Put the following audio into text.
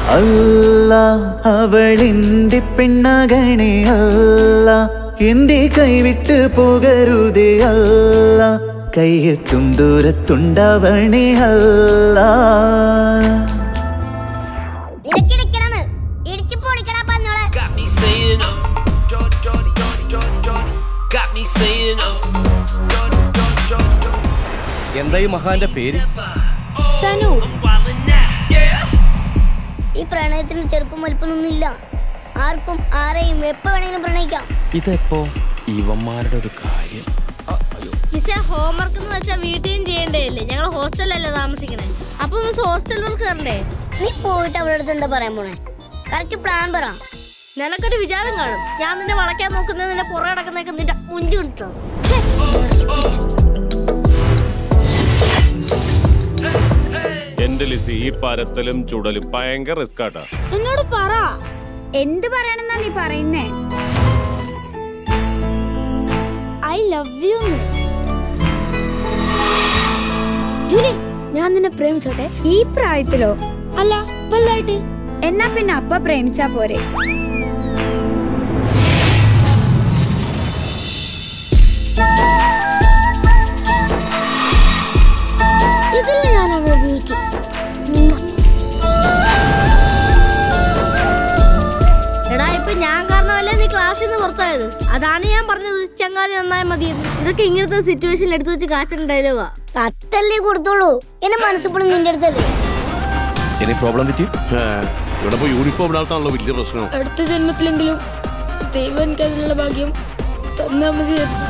അല്ല അവളെന്റെ പെണ്ണകണേ അല്ല എന്റെ കൈവിട്ട് പോകരുതേ അല്ല കയ്യെത്തും ദൂരത്തുണ്ടവണേ അല്ല നിനക്കിടിക്കണെന്ന് ഇടിച്ചു പൊളിക്കണ പന്നോളെ Got me saying um Jordy, Jordy, Jordy, Jordy, Jordy. Got me saying um Jordy, Jordy, Jordy, Jordy. എന്താ ഈ മഹാന്റെ പേര് Sanu I'm wildin' now. Yeah. ഈ പ്രണയത്തിന് ചെറുപ്പം വലിപ്പമൊന്നുമില്ല ആർക്കും ആരെയും എപ്പോ വേണേലും പ്രണയിക്കാം ഇതെപ്പോ ഇവന്മാരുടെ ഒരു കാര്യം മിസ്സേ ഹോംവർക്ക് എന്ന് വെച്ചാൽ വീട്ടിലും ചെയ്യേണ്ടതല്ലേ ഞങ്ങൾ ഹോസ്റ്റലല്ലേ താമസിക്കണേ അപ്പൊ മിസ് ഹോസ്റ്റൽ വർക്ക് തരണ്ടേ നീ പോയിട്ട് അവളുടെ അടുത്ത് എന്താ പറയാൻ പോണേ കറക്റ്റ് പ്ലാൻ പറ നിനക്കൊരു വിചാരം കാണും ഞാൻ നിന്നെ വളയ്ക്കാൻ നോക്കുന്നത് നിന്നെ പുറകെ നടക്കുന്നേക്ക് നിന്റെ മുഞ്ചു കിട്ടും എന്റെ ലിസി ഈ പരത്തലും ചുടലും ഭയങ്കര റിസ്ക് ആട്ടാ എന്നോട് പറ എന്ത് പറയണെന്നാ നീ പറയുന്നേ ഐ ലവ് യു ജൂലി ഞാൻ നിന്നെ പ്രേമിച്ചോട്ടെ ഈ പ്രായത്തിലോ അല്ല വലുതായിട്ട് എന്നാ പിന്നെ അപ്പ പ്രേമിച്ചാ പോരെ ഇതിൽ ഞാൻ അവളെ ഉപയോഗിക്കും എടാ ഇപ്പൊ ഞാൻ കാരണമല്ലേ നീ ക്ലാസ്സിൽ നിന്ന് പുറത്തായത് അതാണ് ഞാൻ പറഞ്ഞത് ചങ്ങാതി നന്നായി മതിയെന്ന് ഇതൊക്കെ ഇങ്ങനത്തെ സിറ്റുവേഷനിൽ എടുത്തു വെച്ച് കാച്ചൻ ഡയലോഗാ തത്തല്ലേ കൊടുത്തോളൂ എന്റെ മനസ്സിപ്പോഴും നിന്റെ അടുത്തല്ലേ ഇനി പ്രോബ്ലം പറ്റി ഇവിടെ പോയി യൂണിഫോം ഇടാത്താണല്ലോ വലിയ പ്രശ്നം അടുത്ത ജന്മത്തിലെങ്കിലും ദൈവം എനിക്ക് അതിനുള്ള ഭാഗ്യം തന്നാ മതിയായിരുന്നു